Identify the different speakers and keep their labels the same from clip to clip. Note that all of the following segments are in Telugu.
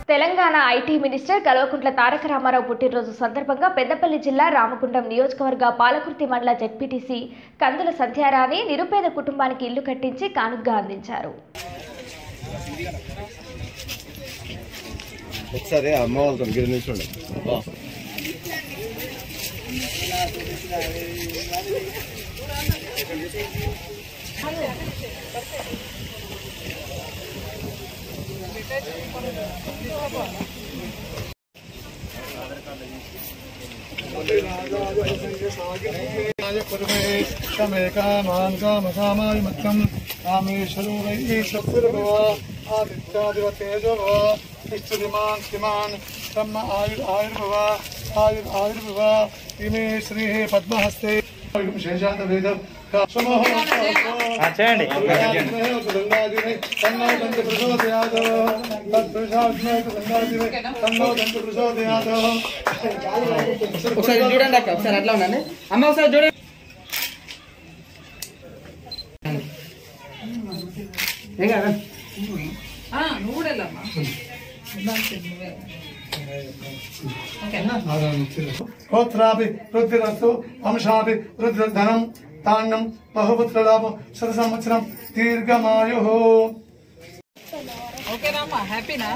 Speaker 1: తెలంగాణ ఐటీ మినిస్టర్ కల్వకుంట్ల తారక రామారావు పుట్టినరోజు సందర్భంగా పెద్దపల్లి జిల్లా రామగుండం నియోజకవర్గ పాలకుర్తి మండల జెడ్పీటీసీ కందుల సంధ్యారాణి నిరుపేద కుటుంబానికి ఇల్లు కట్టించి కానుగ్గా అందించారు
Speaker 2: ఒకసారి అమ్మ వాళ్ళతో గిరి నిల్చోండి బా.
Speaker 3: तमेकामान् कामकामाय मध्यम् कामेश्वरो वै शत्रुर्भव आदित्यादिव तेजो भव इष्टदिमान् श्रीमान् ब्रह्म आयुर् आयुर्भव आयुर् आयुर्भव इमे श्रीः पद्महस्ते शेषान्तवेद
Speaker 4: చేయండి
Speaker 5: ఒకసారి చూడండి అక్క ఒకసారి అట్లా ఉండండి అమ్మ ఒకసారి చూడండి ఏం కాదా
Speaker 3: గోత్రాపి వృద్ధిరస్తు వంశాపి వృద్ధిర్ధనం తాండం బహుపుత్రలాభం శత సంవత్సరం దీర్ఘమాయు
Speaker 6: ఓకేనమ్మా హ్యాపీనా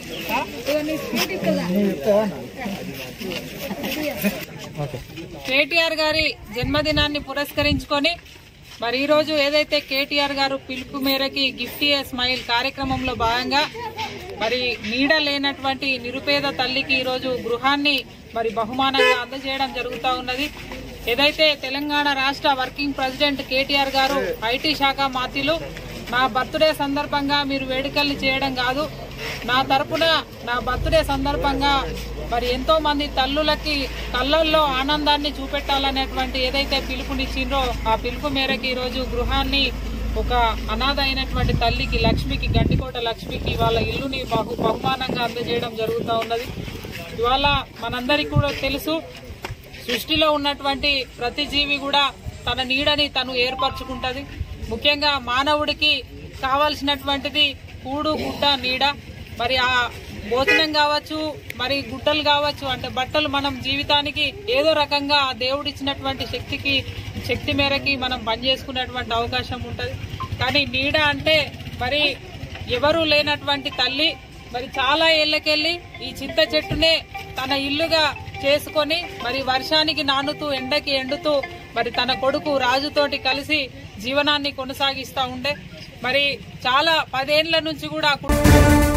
Speaker 6: కేటీఆర్ గారి జన్మదినాన్ని పురస్కరించుకొని మరి ఈ రోజు ఏదైతే కేటీఆర్ గారు పిలుపు మేరకి గిఫ్ట్ ఏ స్మైల్ కార్యక్రమంలో భాగంగా మరి నీడ లేనటువంటి నిరుపేద తల్లికి ఈరోజు గృహాన్ని మరి బహుమానంగా అందజేయడం జరుగుతూ ఉన్నది ఏదైతే తెలంగాణ రాష్ట్ర వర్కింగ్ ప్రెసిడెంట్ కేటీఆర్ గారు ఐటీ శాఖ మాత్యులు నా బర్త్డే సందర్భంగా మీరు వేడుకల్ని చేయడం కాదు నా తరపున నా బర్త్డే సందర్భంగా మరి ఎంతో మంది తల్లులకి కళ్ళల్లో ఆనందాన్ని చూపెట్టాలనేటువంటి ఏదైతే పిలుపునిచ్చిండ్రో ఆ పిలుపు మేరకు ఈరోజు గృహాన్ని ఒక అనాథ అయినటువంటి తల్లికి లక్ష్మికి గండికోట లక్ష్మికి వాళ్ళ ఇల్లుని బహు బహుమానంగా అందజేయడం జరుగుతూ ఉన్నది ఇవాళ మనందరికీ కూడా తెలుసు సృష్టిలో ఉన్నటువంటి ప్రతి జీవి కూడా తన నీడని తను ఏర్పరచుకుంటది ముఖ్యంగా మానవుడికి కావాల్సినటువంటిది కూడు గుడ్డ నీడ మరి ఆ భోజనం కావచ్చు మరి గుడ్డలు కావచ్చు అంటే బట్టలు మనం జీవితానికి ఏదో రకంగా ఆ దేవుడిచ్చినటువంటి శక్తికి శక్తి మేరకి మనం పనిచేసుకునేటువంటి అవకాశం ఉంటది కానీ నీడ అంటే మరి ఎవరు లేనటువంటి తల్లి మరి చాలా ఏళ్ళకెళ్ళి ఈ చింత చెట్టునే తన ఇల్లుగా చేసుకొని మరి వర్షానికి నానుతూ ఎండకి ఎండుతూ మరి తన కొడుకు రాజుతోటి కలిసి జీవనాన్ని కొనసాగిస్తా ఉండే మరి చాలా పదేండ్ల నుంచి కూడా ఆ కుటుంబం